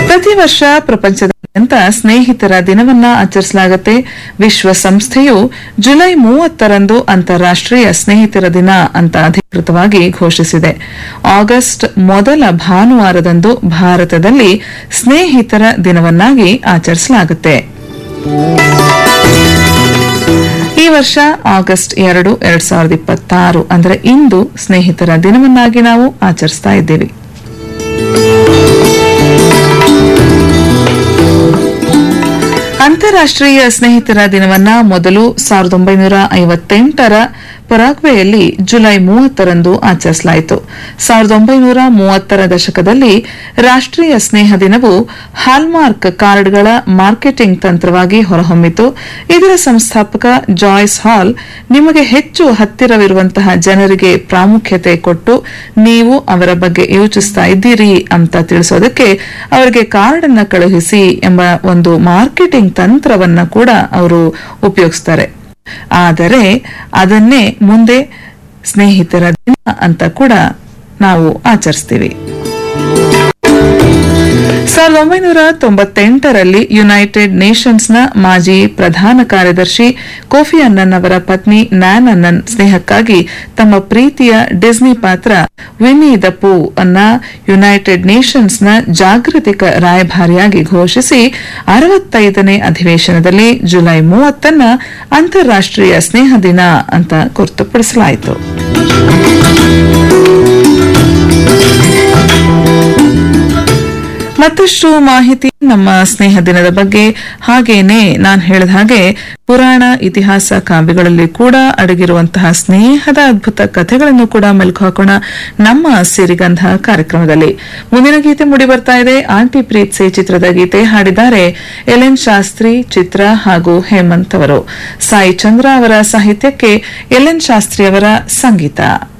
ಪ್ರತಿ ವರ್ಷ ಪ್ರಪಂಚದಾದ್ಯಂತ ಸ್ನೇಹಿತರ ದಿನವನ್ನ ಆಚರಿಸಲಾಗುತ್ತೆ ವಿಶ್ವಸಂಸ್ಥೆಯು ಜುಲೈ ಮೂವತ್ತರಂದು ಅಂತಾರಾಷ್ಟೀಯ ಸ್ನೇಹಿತರ ದಿನ ಅಂತ ಅಧಿಕೃತವಾಗಿ ಘೋಷಿಸಿದೆ ಆಗಸ್ಟ್ ಮೊದಲ ಭಾನುವಾರದಂದು ಭಾರತದಲ್ಲಿ ಸ್ನೇಹಿತರ ದಿನವನ್ನಾಗಿ ಆಚರಿಸಲಾಗುತ್ತೆ ಈ ವರ್ಷ ಆಗಸ್ಟ್ ಎರಡು ಎರಡ್ ಸಾವಿರದ ಇಪ್ಪತ್ತಾರು ಅಂದ್ರೆ ಇಂದು ಸ್ನೇಹಿತರ ದಿನವನ್ನಾಗಿ ನಾವು ಆಚರಿಸ್ತಾ ಇದ್ದೇವೆ ಅಂತಾರಾಷ್ಟೀಯ ಸ್ನೇಹಿತರ ದಿನವನ್ನ ಮೊದಲು ಸಾವಿರದ ಒಂಬೈನೂರ ಐವತ್ತೆಂಟರ ಪರಾಗ್ವೆಯಲ್ಲಿ ಜುಲೈ ಮೂವತ್ತರಂದು ಆಚರಿಸಲಾಯಿತು ಸಾವಿರದ ಒಂಬೈನೂರ ಮೂವತ್ತರ ದಶಕದಲ್ಲಿ ರಾಷ್ಟೀಯ ಸ್ನೇಹ ದಿನವು ಹಾಲ್ಮಾರ್ಕ್ ಕಾರ್ಡ್ಗಳ ಮಾರ್ಕೆಟಿಂಗ್ ತಂತ್ರವಾಗಿ ಹೊರಹೊಮ್ಮಿತು ಇದರ ಸಂಸ್ಥಾಪಕ ಜಾಯ್ಸ್ ಹಾಲ್ ನಿಮಗೆ ಹೆಚ್ಚು ಹತ್ತಿರವಿರುವಂತಹ ಜನರಿಗೆ ಪ್ರಾಮುಖ್ಯತೆ ಕೊಟ್ಟು ನೀವು ಅವರ ಬಗ್ಗೆ ಯೋಚಿಸ್ತಾ ಇದ್ದೀರಿ ಅಂತ ತಿಳಿಸೋದಕ್ಕೆ ಅವರಿಗೆ ಕಾರ್ಡ್ ಅನ್ನ ಕಳುಹಿಸಿ ಎಂಬ ಒಂದು ಮಾರ್ಕೆಟಿಂಗ್ ತಂತ್ರವನ್ನ ಕೂಡ ಅವರು ಉಪಯೋಗಿಸ್ತಾರೆ ಆದರೆ ಅದನ್ನೇ ಮುಂದೆ ಸ್ನೇಹಿತರ ದಿನ ಅಂತ ಕೂಡ ನಾವು ಆಚರಿಸ್ತೀವಿ ಸಾವಿರದ ಒಂಬೈನೂರ ತೊಂಬತ್ತೆಂಟರಲ್ಲಿ ಯುನೈಟೆಡ್ ನೇಷನ್ಸ್ನ ಮಾಜಿ ಪ್ರಧಾನ ಕಾರ್ಯದರ್ಶಿ ಕೋಫಿ ಅನ್ನನ್ ಅವರ ಪತ್ನಿ ನ್ಯಾನ್ ಅನ್ನನ್ ಸ್ನೇಹಕ್ಕಾಗಿ ತಮ್ಮ ಪ್ರೀತಿಯ ಡಿಸ್ನಿ ಪಾತ್ರ ವಿನಿ ದ ಪೂ ಅನ್ನ ಯುನೈಟೆಡ್ ನೇಷನ್ಸ್ನ ಜಾಗೃತಿಕ ರಾಯಭಾರಿಯಾಗಿ ಘೋಷಿಸಿ ಅರವತ್ತೈದನೇ ಅಧಿವೇಶನದಲ್ಲಿ ಜುಲೈ ಮೂವತ್ತನ್ನ ಅಂತಾರಾಷ್ಟೀಯ ಸ್ನೇಹ ದಿನ ಅಂತ ಗುರುತುಪಡಿಸಲಾಯಿತು ಮತ್ತಷ್ಟು ಮಾಹಿತಿ ನಮ್ಮ ಸ್ನೇಹ ದಿನದ ಬಗ್ಗೆ ಹಾಗೇನೆ ನಾನು ಹೇಳಿದ ಹಾಗೆ ಪುರಾಣ ಇತಿಹಾಸ ಕಾವ್ಯಗಳಲ್ಲಿ ಕೂಡ ಅಡಗಿರುವಂತಹ ಸ್ನೇಹದ ಅದ್ಭುತ ಕಥೆಗಳನ್ನು ಕೂಡ ಮೆಲುಕು ಹಾಕೋಣ ನಮ್ಮ ಸಿರಿಗಂಧ ಕಾರ್ಯಕ್ರಮದಲ್ಲಿ ಮುಂದಿನ ಗೀತೆ ಮುಡಿ ಬರ್ತಾ ಇದೆ ಆಂಟಿ ಪ್ರೀತ್ಸೆ ಚಿತ್ರದ ಗೀತೆ ಹಾಡಿದ್ದಾರೆ ಎಲೆನ್ ಶಾಸ್ತ್ರಿ ಚಿತ್ರ ಹಾಗೂ ಹೇಮಂತ್ ಅವರು ಸಾಯಿ ಚಂದ್ರ ಅವರ ಸಾಹಿತ್ಯಕ್ಕೆ ಎಲೆನ್ ಶಾಸ್ತ್ರಿ ಅವರ ಸಂಗೀತ